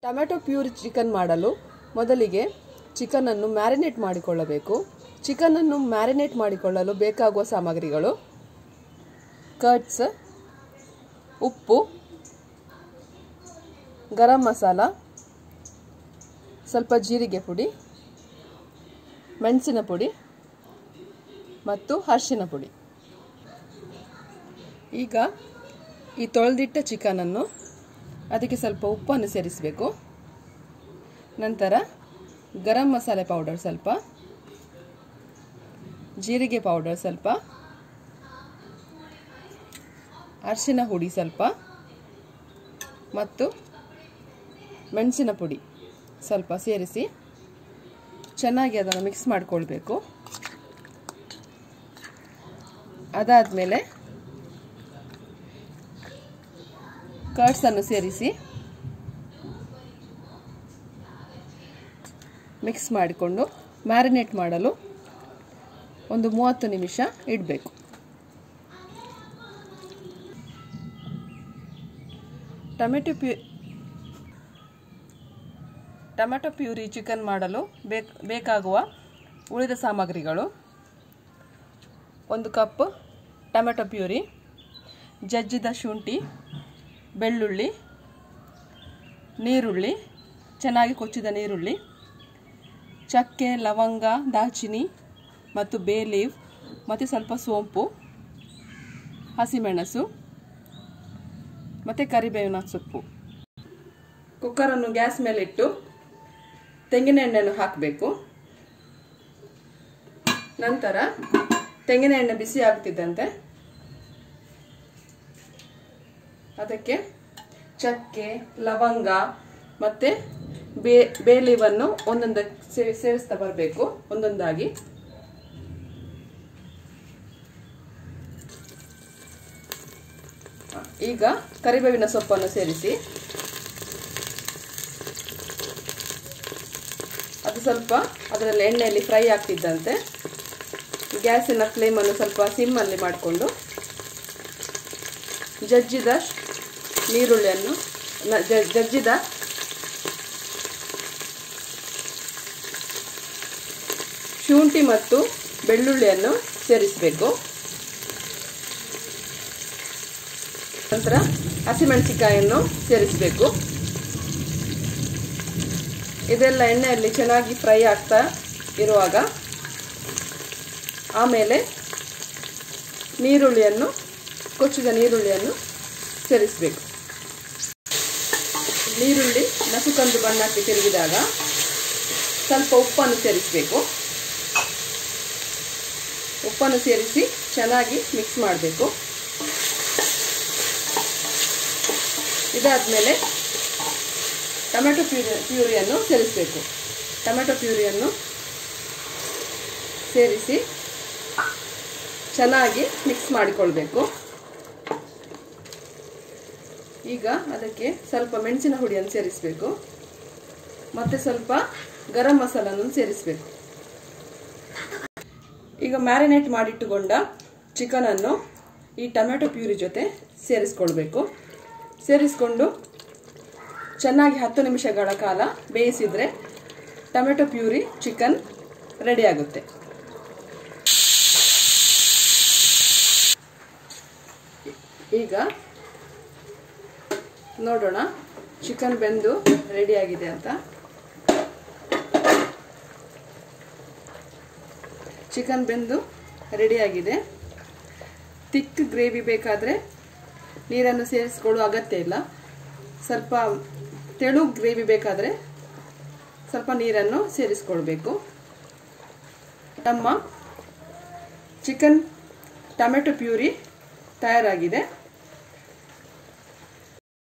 tomato puree chicken ಮಾಡಲು ಮೊದಲಿಗೆ ಚಿಕನನ್ನು marinate ಮಾಡಿಕೊಳ್ಳಬೇಕು ಚಿಕನನ್ನು ಮ್ಯಾರಿನೇಟ್ ಮಾಡಿಕೊಳ್ಳಲು ಬೇಕಾಗುವ ಸಾಮಗ್ರಿಗಳು ಕಟ್ಸ್ ಉಪ್ಪು ಗರಂ ಮಸಾಲ ಸ್ವಲ್ಪ ಜೀರಿಗೆ ಪುಡಿ ಮೆಣಸಿನ ಪುಡಿ ಮತ್ತು ಅರಿಶಿನ ಪುಡಿ ಈಗ ಈ ತೊಳೆದಿಟ್ಟ ಚಿಕನನ್ನು ಅದಕ್ಕೆ ಸ್ವಲ್ಪ ಉಪ್ಪನ್ನು ಸೇರಿಸಬೇಕು ನಂತರ ಗರಂ ಮಸಾಲೆ ಪೌಡರ್ ಸ್ವಲ್ಪ ಜೀರಿಗೆ ಪೌಡರ್ ಸ್ವಲ್ಪ ಅರಿಶಿನ ಹುಡಿ ಸ್ವಲ್ಪ ಮತ್ತು ಮೆಣಸಿನ ಪುಡಿ ಸ್ವಲ್ಪ ಸೇರಿಸಿ ಚೆನ್ನಾಗಿ ಅದನ್ನು ಮಿಕ್ಸ್ ಮಾಡಿಕೊಳ್ಬೇಕು ಅದಾದಮೇಲೆ ಕರ್ಡ್ಸನ್ನು ಸೇರಿಸಿ ಮಿಕ್ಸ್ ಮಾಡಿಕೊಂಡು ಮ್ಯಾರಿನೇಟ್ ಮಾಡಲು ಒಂದು ಮೂವತ್ತು ನಿಮಿಷ ಇಡಬೇಕು ಟೊಮೆಟೊ ಪ್ಯೂ ಟೊಮೆಟೊ ಪ್ಯೂರಿ ಚಿಕನ್ ಮಾಡಲು ಬೇಕ್ ಬೇಕಾಗುವ ಉಳಿದ ಸಾಮಗ್ರಿಗಳು ಒಂದು ಕಪ್ ಟೊಮೆಟೊ ಪ್ಯೂರಿ ಜಜ್ಜಿದ ಶುಂಠಿ ಬೆಳ್ಳುಳ್ಳಿ ನೀರುಳ್ಳಿ ಚೆನ್ನಾಗಿ ಕೊಚ್ಚಿದ ನೀರುಳ್ಳಿ ಚಕ್ಕೆ ಲವಂಗ ದಾಲ್ಚಿನಿ ಮತ್ತು ಬೇ ಲೀವ್ ಮತ್ತು ಸ್ವಲ್ಪ ಸೋಂಪು ಹಸಿಮೆಣಸು ಮತ್ತು ಕರಿಬೇವಿನ ಸೊಪ್ಪು ಕುಕ್ಕರನ್ನು ಗ್ಯಾಸ್ ಮೇಲಿಟ್ಟು ತೆಂಗಿನ ಎಣ್ಣೆಯನ್ನು ಹಾಕಬೇಕು ನಂತರ ತೆಂಗಿನ ಎಣ್ಣೆ ಬಿಸಿ ಆಗ್ತಿದ್ದಂತೆ ಅದಕ್ಕೆ ಚಕ್ಕೆ ಲವಂಗ ಮತ್ತು ಬೇ ಬೇಲೀವನ್ನು ಒಂದೊಂದು ಸೇರಿಸ್ತಾ ಬರಬೇಕು ಒಂದೊಂದಾಗಿ ಈಗ ಕರಿಬೇವಿನ ಸೊಪ್ಪನ್ನು ಸೇರಿಸಿ ಅದು ಸ್ವಲ್ಪ ಅದರಲ್ಲಿ ಎಣ್ಣೆಯಲ್ಲಿ ಫ್ರೈ ಆಗ್ತಿದ್ದಂತೆ ಗ್ಯಾಸಿನ ಫ್ಲೇಮನ್ನು ಸ್ವಲ್ಪ ಸಿಮ್ಮಲ್ಲಿ ಮಾಡಿಕೊಂಡು ಜಜ್ಜಿದ ನೀರುಳ್ಳಿಯನ್ನು ಜಜ್ಜಿದ ಶುಂಠಿ ಮತ್ತು ಬೆಳ್ಳುಳ್ಳಿಯನ್ನು ಸೇರಿಸಬೇಕು ನಂತರ ಹಸಿಮೆಣಸಿಕಾಯನ್ನು ಸೇರಿಸಬೇಕು ಇದೆಲ್ಲ ಎಣ್ಣೆಯಲ್ಲಿ ಚೆನ್ನಾಗಿ ಫ್ರೈ ಆಗ್ತಾ ಇರುವಾಗ ಆಮೇಲೆ ನೀರುಳ್ಳಿಯನ್ನು ಕೊಚ್ಚಿದ ನೀರುಳ್ಳಿಯನ್ನು ಸೇರಿಸಬೇಕು ನೀರುಳ್ಳಿ ನಸುಕಂದು ಬಣ್ಣಕ್ಕೆ ತಿರುಗಿದಾಗ ಸ್ವಲ್ಪ ಉಪ್ಪನ್ನು ಸೇರಿಸಬೇಕು ಉಪ್ಪನ್ನು ಸೇರಿಸಿ ಚೆನ್ನಾಗಿ ಮಿಕ್ಸ್ ಮಾಡಬೇಕು ಇದಾದಮೇಲೆ ಟೊಮೆಟೊ ಪ್ಯೂರಿ ಪ್ಯೂರಿಯನ್ನು ಸೇರಿಸಬೇಕು ಟೊಮೆಟೊ ಪ್ಯೂರಿಯನ್ನು ಸೇರಿಸಿ ಚೆನ್ನಾಗಿ ಮಿಕ್ಸ್ ಮಾಡಿಕೊಳ್ಬೇಕು ಈಗ ಅದಕ್ಕೆ ಸ್ವಲ್ಪ ಮೆಣಸಿನ ಹುಡಿಯನ್ನು ಸೇರಿಸಬೇಕು ಮತ್ತು ಸ್ವಲ್ಪ ಗರಂ ಮಸಾಲನ್ನು ಸೇರಿಸಬೇಕು ಈಗ ಮ್ಯಾರಿನೇಟ್ ಮಾಡಿಟ್ಟುಕೊಂಡ ಚಿಕನನ್ನು ಈ ಟೊಮೆಟೊ ಪ್ಯೂರಿ ಜೊತೆ ಸೇರಿಸ್ಕೊಳ್ಬೇಕು ಸೇರಿಸ್ಕೊಂಡು ಚೆನ್ನಾಗಿ ಹತ್ತು ನಿಮಿಷಗಳ ಕಾಲ ಬೇಯಿಸಿದರೆ ಟೊಮೆಟೊ ಪ್ಯೂರಿ ಚಿಕನ್ ರೆಡಿ ಆಗುತ್ತೆ ಈಗ ನೋಡೋಣ ಚಿಕನ್ ಬೆಂದು ರೆಡಿಯಾಗಿದೆ ಅಂತ ಚಿಕನ್ ಬೆಂದು ರೆಡಿಯಾಗಿದೆ ತಿಕ್ ಗ್ರೇವಿ ಬೇಕಾದರೆ ನೀರನ್ನು ಸೇರಿಸ್ಕೊಳ್ಳೋ ಅಗತ್ಯ ಇಲ್ಲ ಸ್ವಲ್ಪ ತೆಳು ಗ್ರೇವಿ ಬೇಕಾದರೆ ಸ್ವಲ್ಪ ನೀರನ್ನು ಸೇರಿಸ್ಕೊಳ್ಬೇಕು ನಮ್ಮ ಚಿಕನ್ ಟೊಮೆಟೊ ಪ್ಯೂರಿ ತಯಾರಾಗಿದೆ